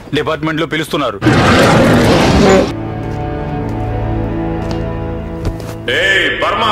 డిపార్ట్మెంట్లో పిలుస్తున్నారు ఏయ్ బర్మా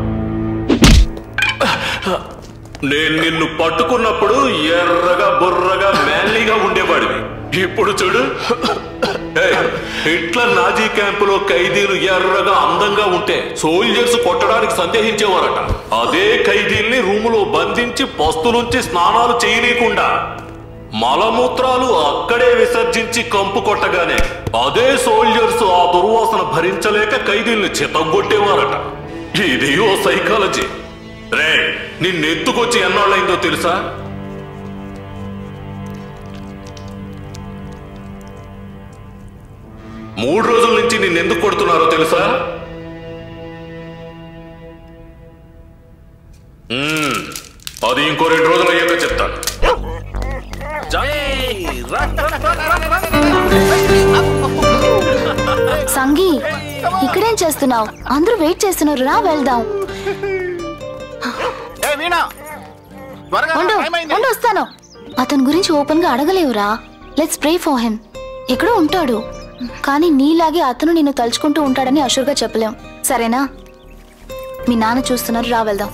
నేను నిన్ను పట్టుకున్నప్పుడు ఎర్రగా బుర్రగా మ్యాన్లీగా ఉండేవాడివి ఇప్పుడు చూడు ఏయ్, హిట్లర్ నాజీ క్యాంపులో ఖైదీలు ఎర్రగా అందంగా ఉంటే సోల్జర్స్ కొట్టడానికి సందేహించేవారట అదే ఖైదీల్ని రూములో బంధించి పస్తులుంచి స్నానాలు చేయనీయకుండా మలమూత్రాలు అక్కడే విసర్జించి కంపు కొట్టగానే అదే సోల్జర్స్ ఆ దుర్వాసన భరించలేక ఖైదీల్ని చితగొట్టేవారట ఇది ఓ సైకాలజీ రే నిన్నెత్తుకొచ్చి ఎన్నాళ్ళైందో తెలుసా మూడు రోజుల నుంచి నిన్నెందుకు కొడుతున్నారో తెలుసా మ్మ్, అది ఇంకో రెండు రోజులు అయ్యాక చెప్తాను సంగీ ఇక్కడేం చేస్తున్నావు అందరూ వెయిట్ చేస్తున్నారు రా వెళ్దాం ఉండు ఉండు వస్తాను అతని గురించి ఓపెన్ గా అడగలేవురా లెట్స్ ప్రే ఫర్ హిమ్ ఎక్కడో ఉంటాడు కానీ నీలాగే అతను నిన్ను తలుచుకుంటూ ఉంటాడని అషూర్గా చెప్పలేం సరేనా మీ నాన్న చూస్తున్నారు రా వెళ్దాం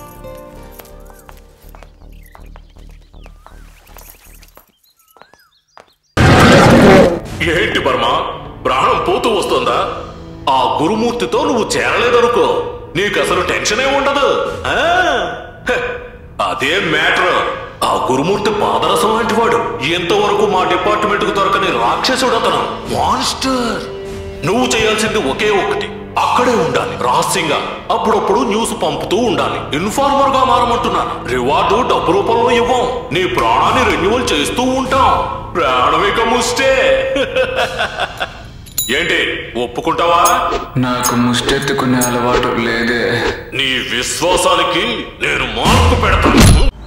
ఏంటి బర్మ ప్రాణం పోతూ వస్తుందా ఆ గురుమూర్తితో నువ్వు చేరలేదనుకో నీకు అసలు టెన్షనే ఉండదు ఆ? హె, అదే మ్యాటర్ ఆ గురుమూర్తి పాదరసం లాంటి వాడు ఎంతవరకు మా డిపార్ట్మెంట్ కు దొరకని రాక్షసుడు అతను మాన్స్టర్ నువ్వు చేయాల్సింది ఒకే ఒకటి అక్కడే ఉండాలి రహస్యంగా అప్పుడప్పుడు న్యూస్ పంపుతూ ఉండాలి ఇన్ఫార్మర్ గా మారమంటున్నాను రివార్డు డబ్బు రూపంలో ఇవ్వం నీ ప్రాణాన్ని రెన్యువల్ చేస్తూ ఉంటాం ప్రాణమిక ముష్టే ఏంటి ఒప్పుకుంటావా నాకు ముష్టెత్తుకునే అలవాటు లేదే నీ విశ్వాసానికి నేను మార్పు పెడతాను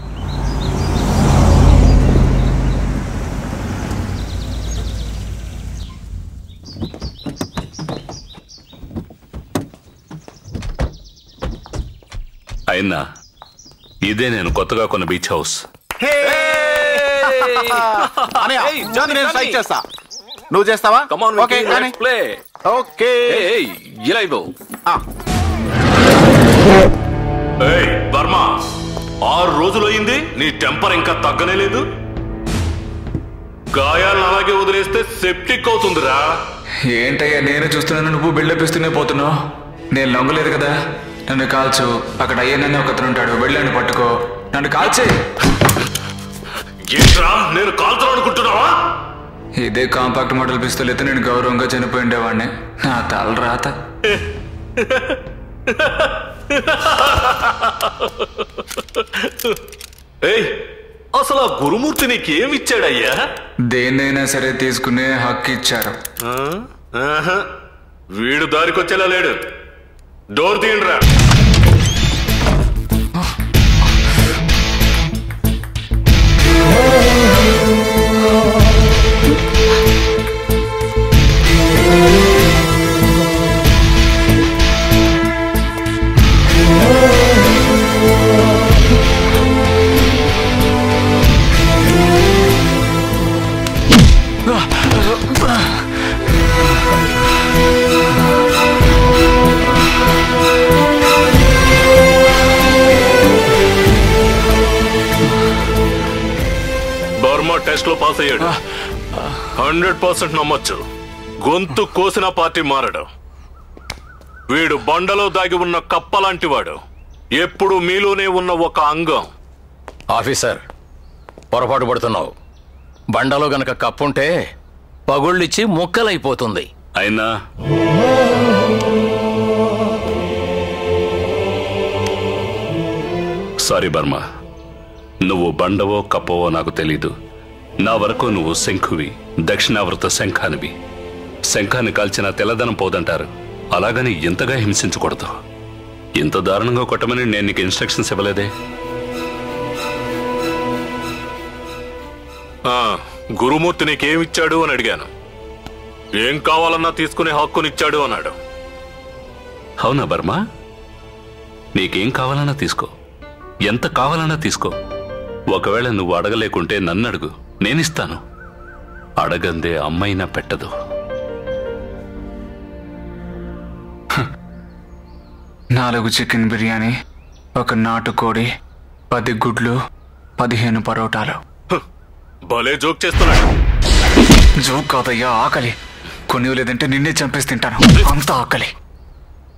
అయినా ఇదే నేను కొత్తగా కొన్న బీచ్ హౌస్ అనయ్య, నేను సైక్ చేస్తా నువ్వు చేస్తావా ఓకే కానీ ప్లే ఓకే ఇలా ఇవ్వవు ఏయ్ వర్మ ఆరు రోజులు అయింది నీ టెంపర్ ఇంకా తగ్గనే లేదు గాయాలను అలాగే వదిలేస్తే సెప్టిక్ అవుతుందిరా ఏంటయ్యా నేను చూస్తున్నాను నువ్వు బిల్డప్ ఇస్తూనే పోతున్నావు నేను లొంగలేదు కదా నన్ను కాల్చు అక్కడ అయ్యనని ఒకతను ఉంటాడు వెళ్ళండి పట్టుకో నన్ను కాల్చే ఏంట్రా నేను కాల్చడం అనుకుంటున్నావా ఇదే కాంపాక్ట్ మోడల్ పిస్తూల్ అయితే నేను గౌరవంగా చనిపోయి ఉండేవాడిని నా తల రాత ఏయ్ అసలు ఆ గురుమూర్తి నీకేమిచ్చాడయ్యా దేన్నైనా సరే తీసుకునే హక్కు ఇచ్చారు ఆ? ఆహా. వీడు దారికొచ్చేలా లేడు డోర్ తీయండిరా బర్మా టెస్ట్ లో పాస్ అయ్యాడు హండ్రెడ్ పర్సెంట్ నమ్మొచ్చు గొంతు కోసిన పార్టీ మారడు వీడు బండలో దాగి ఉన్న కప్ప లాంటి వాడు ఎప్పుడు మీలోనే ఉన్న ఒక అంగం ఆఫీసర్ పొరపాటు పడుతున్నావు బండలో గనక కప్పుంటే పగుళ్ళిచ్చి ముక్కలైపోతుంది అయినా సారీ బర్మా నువ్వు బండవో కప్పవో నాకు తెలీదు నా వరకు నువ్వు శంఖువి దక్షిణావృత శంఖానివి శంఖాన్ని కాల్చిన తెల్లదనం పోదంటారు అలాగని ఇంతగా హింసించకూడదు ఇంత దారుణంగా కొట్టమని నేను నీకు ఇన్స్ట్రక్షన్స్ ఇవ్వలేదే ఆ, గురుమూర్తి నీకేమిచ్చాడు అని అడిగాను ఏం కావాలన్నా తీసుకునే హక్కునిచ్చాడు అన్నాడు అవునా బర్మా నీకేం కావాలన్నా తీసుకో ఎంత కావాలన్నా తీసుకో ఒకవేళ నువ్వు అడగలేకుంటే నన్ను అడుగు నేనిస్తాను అడగందే అమ్మైనా పెట్టదు నాలుగు చికెన్ బిర్యానీ ఒక నాటుకోడి పది గుడ్లు పదిహేను పరోటాలు భలే జోక్ చేస్తున్నాడు జోక్ కాదయ్యా ఆకలి కొన్ని లేదంటే నిన్నే చంపేసి తింటాను అంత ఆకలి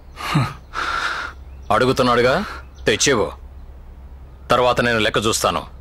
అడుగుతున్నాడుగా తెచ్చేవు తర్వాత నేను లెక్క చూస్తాను